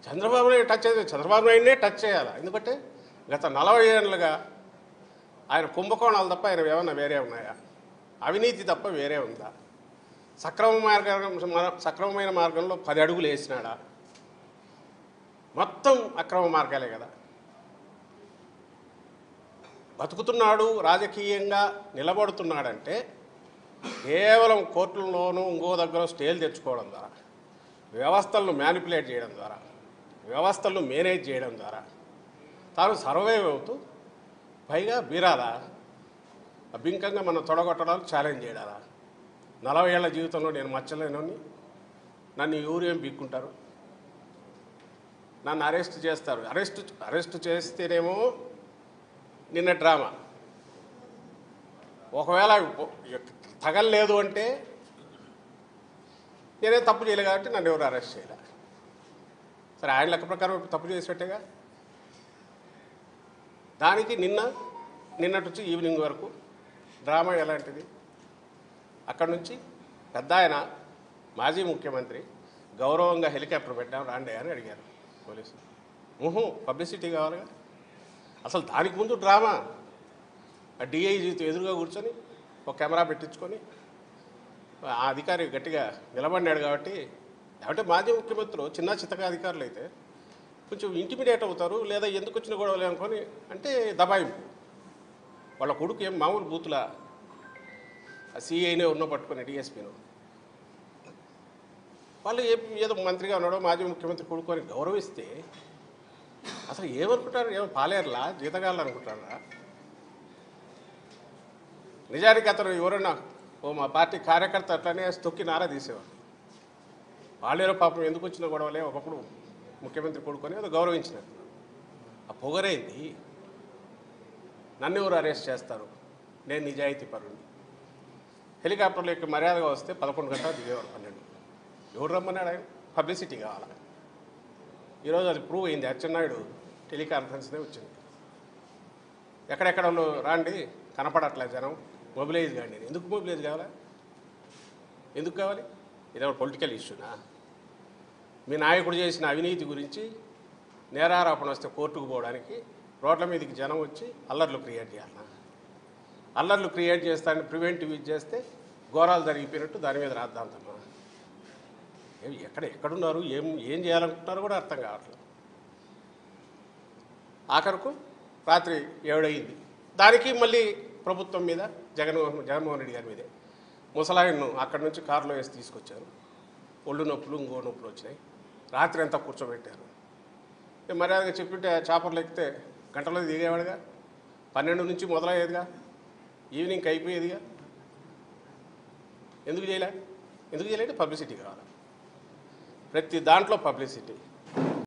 Chandrababu Naidu touch చేయాలి Chandrababu నాయుడునే touch చేయాలి ఎందుకంటే గత నలభై ఏళ్ళుగా ఆయన కుంభకోణాలు తప్ప ఆయన ఏమన్నా వేరే ఉన్నాయా అవినీతి తప్ప వేరే ఉందా సక్రమ మార్గం సక్రమమైన మార్గంలో పది అడుగులు వేసినాడా మొత్తం అక్రమ మార్గాలే కదా బతుకుతున్నాడు రాజకీయంగా నిలబడుతున్నాడంటే కేవలం కోర్టుల్లోనూ ఇంకో దగ్గర స్టేలు తెచ్చుకోవడం ద్వారా వ్యవస్థలను మ్యానిపులేట్ చేయడం ద్వారా వ్యవస్థలను మేనేజ్ చేయడం ద్వారా తాను సర్వైవ్ అవుతూ పైగా బీరాలా అభింకంగా మనం తొడగొట్టడానికి ఛాలెంజ్ చేయడాలా నలభై ఏళ్ల జీవితంలో నేను మచ్చలేనని నన్ను ఎవరు ఏం బీక్కుంటారు నన్ను అరెస్ట్ చేస్తారు అరెస్ట్ అరెస్ట్ చేస్తేనేమో నిన్న డ్రామా ఒకవేళ తగలలేదు అంటే నేనే తప్పు చేయలే కాబట్టి నన్ను ఎవరు అరెస్ట్ చేయలే సరే ఆయన లెక్క ప్రకారం ఇప్పుడు తప్పు చేసినట్టేగా దానికి నిన్న నిన్నటి నుంచి ఈవినింగ్ వరకు డ్రామా ఎలాంటిది అక్కడి నుంచి పెద్ద ఆయన మాజీ ముఖ్యమంత్రి గౌరవంగా హెలికాప్టర్ పెట్టాం రాండి అని అడిగారు పోలీసులు ఊహు పబ్లిసిటీ కావాలిగా అసలు దానికి ముందు డ్రామా ఆ డిఐజీతో ఎదురుగా కూర్చొని ఒక కెమెరా పెట్టించుకొని ఆ అధికారి గట్టిగా నిలబడినాడు కాబట్టి అంటే మాజీ ముఖ్యమంత్రులు చిన్న చిత్తగా అధికారులు అయితే కొంచెం ఇంటిమిడేట్ అవుతారు లేదా ఎందుకు వచ్చిన గొడవలు అనుకొని అంటే దబాయింపు వాళ్ళ కొడుకు ఏం మామూలు బూతుల సిఐనే ఉన్న పట్టుకొని డిఎస్పీను వాళ్ళు ఏ ఏదో మంత్రిగా ఉన్నాడో మాజీ ముఖ్యమంత్రి కొడుకు అని గౌరవిస్తే అసలు ఏమనుకుంటారు ఏమో పాలేరులా జీతగాళ్ళు అనుకుంటారా నిజానికి అతను ఎవరన్నా ఓ మా పార్టీ కార్యకర్త అట్లనే తొక్కి నారా తీసేవారు వాళ్ళేరో పాపం ఎందుకు వచ్చిన గొడవలే ఒకప్పుడు ముఖ్యమంత్రి కొడుకొని అది గౌరవించినారు ఆ పొగరైంది నన్ను ఎవరు అరెస్ట్ చేస్తారు నేను నిజాయితీ పరుని హెలికాప్టర్లో ఎక్కి మర్యాదగా వస్తే పదకొండు గంటలు దిగేవారు పన్నెండు ఎవరు రమ్మన్నాడు ఆయన పబ్లిసిటీ కావాలా ఈరోజు అది ప్రూవ్ అయింది అచ్చెన్నాయుడు టెలికాన్ఫరెన్స్నే వచ్చింది ఎక్కడెక్కడ వాళ్ళు రాండి కనపడట్లే జనం మొబిలైజ్ కాండి ఎందుకు మొబిలైజ్ కావాలా ఎందుకు కావాలి ఇదే పొలిటికల్ ఇష్యూనా మీ నాయకుడు చేసిన అవినీతి గురించి నేరారోపణ వస్తే కోర్టుకు పోవడానికి రోడ్ల మీదకి జనం వచ్చి అల్లర్లు క్రియేట్ చేయాలన్నా అల్లర్లు క్రియేట్ చేస్తానని ప్రివెంటివ్ ఇది చేస్తే ఘోరాలు జరిగిపోయినట్టు దాని మీద రాద్దాంతమ్మా ఏం ఎక్కడ ఎక్కడున్నారు ఏం ఏం చేయాలనుకుంటున్నారో కూడా అర్థం కావట్లేదు ఆఖరుకు రాత్రి ఏడయింది దానికి మళ్ళీ ప్రభుత్వం మీద జగన్మోహన్ జగన్మోహన్ రెడ్డి గారి మీదే ముసలాయన్ను అక్కడి నుంచి కారులో వేసి తీసుకొచ్చారు ఒళ్ళు నొప్పులు ఇంకో నొప్పులు వచ్చినాయి రాత్రి అంతా కూర్చోబెట్టారు ఇక మర్యాదగా చెప్పింటే చాపర్లు ఎక్కితే గంటలో దిగేవాడుగా పన్నెండు నుంచి మొదలయ్యేదిగా ఈవినింగ్కి అయిపోయేదిగా ఎందుకు చేయలే ఎందుకు చేయలేంటే పబ్లిసిటీ కావాలి ప్రతి దాంట్లో పబ్లిసిటీ